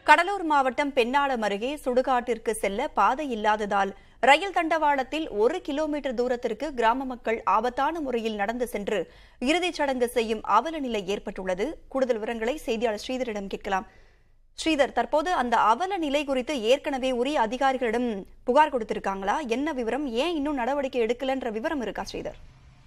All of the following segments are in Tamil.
கடலூர் மாவட்டம் பெண்ணாளம் அருகே சுடுகாட்டிற்கு செல்ல பாதை இல்லாததால் ரயில் தண்டவாளத்தில் ஒரு கிலோமீட்டர் தூரத்திற்கு கிராம மக்கள் ஆபத்தான முறையில் நடந்து சென்று இறுதிச் சடங்கு செய்யும் அவல நிலை ஏற்பட்டுள்ளது கூடுதல் விவரங்களை செய்தியாளர் ஸ்ரீதரிடம் கேட்கலாம் ஸ்ரீதர் தற்போது அந்த அவல நிலை குறித்து ஏற்கனவே உரிய அதிகாரிகளிடம் புகார் கொடுத்திருக்காங்களா என்ன விவரம் ஏன் இன்னும் நடவடிக்கை எடுக்கலன்ற விவரம் இருக்கா ஸ்ரீதர்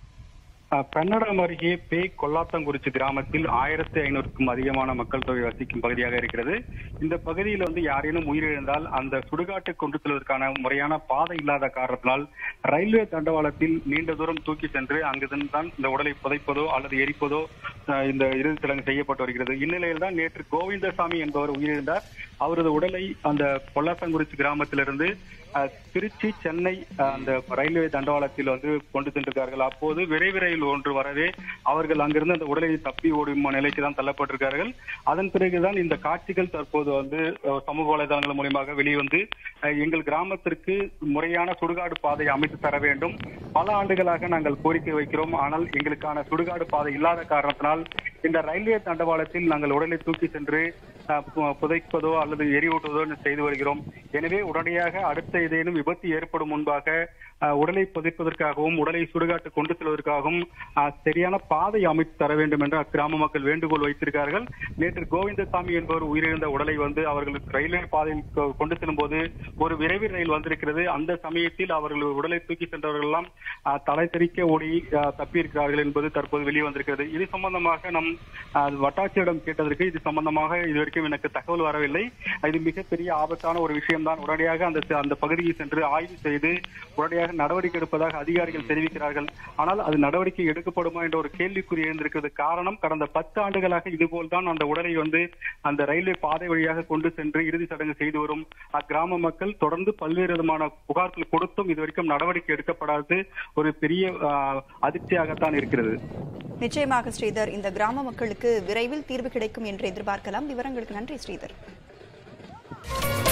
அஹ், பெண்ணடம் அருகே பே கொல்லாத்தங்குறிச்சி கிராமத்தில் ஆயிரத்தி ஐநூறுக்கும் அதிகமான மக்கள் தொகை வசிக்கும் பகுதியாக இருக்கிறது இந்த பகுதியில் வந்து யாரேனும் உயிரிழந்தால் அந்த சுடுகாட்டை கொண்டு செல்வதற்கான முறையான பாதை இல்லாத காரணத்தினால் ரயில்வே தண்டவாளத்தில் நீண்ட தூரம் தூக்கி சென்று அங்கிருந்து தான் இந்த உடலை புதைப்பதோ அல்லது எரிப்பதோ அஹ், இந்த இறுதிச் சடங்கு செய்யப்பட்டு வருகிறது இந்நிலையில் தான் நேற்று கோவிந்தசாமி என்பவர் உயிரிழந்தார் அவரது உடலை அந்த பொல்லாத்தங்குறிச்சி கிராமத்திலிருந்து அஹ், திருச்சி சென்னை அஹ், அந்த ரயில்வே தண்டவாளத்தில் வந்து கொண்டு சென்றிருக்கார்கள் அப்போது விரைவு ரயில் ஒன்று வரவே அவர்கள் அங்கிருந்து அந்த உடலை தப்பி ஓடும் நிலைக்கு தான் தள்ளப்பட்டிருக்கார்கள் அதன் பிறகுதான் இந்த காட்சிகள் தற்போது வந்து அஹ், சமூக வலைதளங்கள் மூலியமாக வெளிவந்து அஹ், எங்கள் கிராமத்திற்கு முறையான சுடுகாடு பாதை அமைத்து தர வேண்டும் பல ஆண்டுகளாக நாங்கள் கோரிக்கை வைக்கிறோம் ஆனால் எங்களுக்கான சுடுகாடு பாதை இல்லாத காரணத்தினால் இந்த ரயில்வே தண்டவாளத்தில் நாங்கள் உடலை தூக்கி சென்று அஹ், பு- புதைப்பதோ அல்லது எரிவூட்டுவதோ செய்து வருகிறோம் எனவே உடனடியாக அடுத்த ஏதேனும் விபத்து ஏற்படும் முன்பாக அஹ், உடலை புதைப்பதற்காகவும் உடலை சுடுகாட்டு கொண்டு செல்வதற்காகவும் அஹ், சரியான பாதை அமைத்து தர வேண்டும் என்று அக்கிராம மக்கள் வேண்டுகோள் வைத்திருக்கிறார்கள் நேற்று கோவிந்தசாமி என்பவர் உயிரிழந்த உடலை வந்து அவர்களுக்கு ரயில்வே பாதையில் கொ- கொண்டு செல்லும்போது ஒரு விரைவு ரயில் வந்திருக்கிறது அந்த சமயத்தில் அவர்கள் உடலை தூக்கி சென்றவர்கள் எல்லாம் அஹ், தலை தெறிக்க ஓடி அஹ், தப்பியிருக்கிறார்கள் என்பது தற்போது வெளியே வந்திருக்கிறது இது சம்பந்தமாக நம் அஹ், வட்டாட்சியரிடம் கேட்டதற்கு இது சம்பந்தமாக இதுவரைக்கும் எனக்கு தகவல் வரவில்லை இது மிகப்பெரிய ஆபத்தான ஒரு விஷயம்தான் உடனடியாக அந்த அந்த பகுதியை சென்று ஆய்வு செய்து உடனடியாக நடவடிக்கை எடுப்பதாக அதிகாரிகள் தெரிவிக்கிறார்கள் ஆனால் அது நடவடிக்கை எடுக்கப்படுமா என்ற ஒரு கேள்விக்குறி எழுந்திருக்கிறது காரணம் கடந்த பத்து ஆண்டுகளாக இதுபோல் தான் அந்த உடலை வந்து அந்த ரயில்வே பாதை வழியாக கொண்டு சென்று இறுதி சடங்கு செய்து வரும் அக்கிராம மக்கள் தொடர்ந்து பல்வேறு விதமான புகார்கள் கொடுத்தும் இதுவரைக்கும் நடவடிக்கை எடுக்கப்படாதது ஒரு பெரிய ஆஹ், அதிர்ச்சியாகத்தான் இருக்கிறது நிச்சயமாக ஸ்ரீதர் இந்த கிராம மக்களுக்கு விரைவில் தீர்வு கிடைக்கும் என்று எதிர்பார்க்கலாம் விவரங்களுக்கு நன்றி ஸ்ரீதர்